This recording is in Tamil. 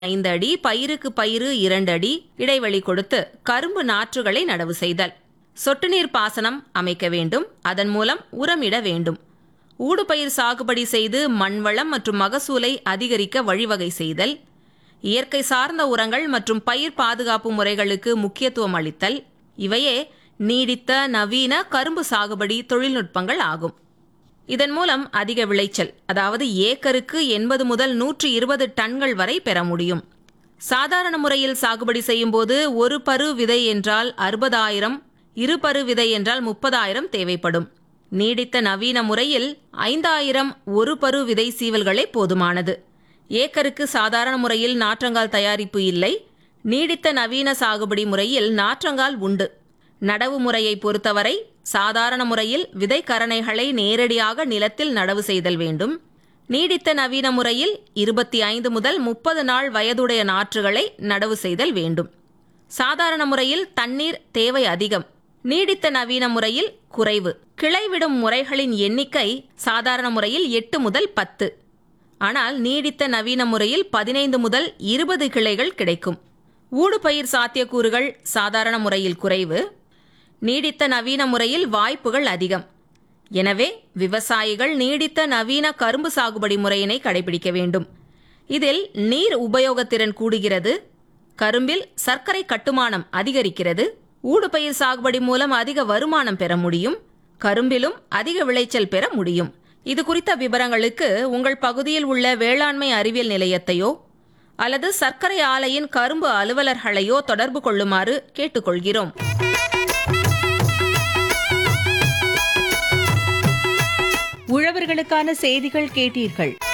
ஐந்து அடி பயிருக்கு பயிறு இரண்டு அடி இடைவெளி கொடுத்து கரும்பு நாற்றுகளை நடவு செய்தல் சொட்டு நீர் பாசனம் அமைக்க வேண்டும் அதன் மூலம் உரமிட வேண்டும் ஊடுபயிர் சாகுபடி செய்து மண்வளம் மற்றும் மகசூலை அதிகரிக்க வழிவகை செய்தல் இயற்கை சார்ந்த உரங்கள் மற்றும் பயிர் பாதுகாப்பு முறைகளுக்கு முக்கியத்துவம் அளித்தல் இவையே நீடித்த நவீன கரும்பு சாகுபடி தொழில்நுட்பங்கள் ஆகும் இதன் மூலம் அதிக விளைச்சல் அதாவது ஏக்கருக்கு எண்பது முதல் நூற்று இருபது டன்கள் வரை பெற முடியும் சாதாரண முறையில் சாகுபடி செய்யும்போது ஒரு பரு விதை என்றால் அறுபதாயிரம் இரு பரு விதை என்றால் முப்பதாயிரம் தேவைப்படும் நீடித்த நவீன முறையில் ஐந்தாயிரம் ஒரு பரு விதை சீவல்களே போதுமானது ஏக்கருக்கு சாதாரண முறையில் நாற்றங்கால் தயாரிப்பு இல்லை நீடித்த நவீன சாகுபடி முறையில் நாற்றங்கால் உண்டு நடவு முறையை பொறுத்தவரை சாதாரண முறையில் விதைக்கரணைகளை நேரடியாக நிலத்தில் நடவு செய்தல் வேண்டும் நீடித்த நவீன முறையில் இருபத்தி ஐந்து முதல் முப்பது நாள் வயதுடைய நாற்றுகளை நடவு செய்தல் வேண்டும் சாதாரண முறையில் தண்ணீர் தேவை அதிகம் நீடித்த நவீன முறையில் குறைவு கிளைவிடும் முறைகளின் எண்ணிக்கை சாதாரண முறையில் எட்டு முதல் பத்து ஆனால் நீடித்த நவீன முறையில் பதினைந்து முதல் இருபது கிளைகள் கிடைக்கும் ஊடுபயிர் சாத்தியக்கூறுகள் சாதாரண முறையில் குறைவு நீடித்த நவீன முறையில் வாய்ப்புகள் அதிகம் எனவே விவசாயிகள் நீடித்த நவீன கரும்பு சாகுபடி முறையினை கடைபிடிக்க வேண்டும் இதில் நீர் உபயோகத்திறன் கூடுகிறது கரும்பில் சர்க்கரை கட்டுமானம் அதிகரிக்கிறது ஊடுபயிர் சாகுபடி மூலம் அதிக வருமானம் பெற முடியும் கரும்பிலும் அதிக விளைச்சல் பெற முடியும் இது குறித்த விவரங்களுக்கு உங்கள் பகுதியில் உள்ள வேளாண்மை அறிவியல் நிலையத்தையோ அல்லது சர்க்கரை ஆலையின் கரும்பு அலுவலர்களையோ தொடர்பு கொள்ளுமாறு கேட்டுக்கொள்கிறோம் உழவர்களுக்கான செய்திகள் கேட்டீர்கள்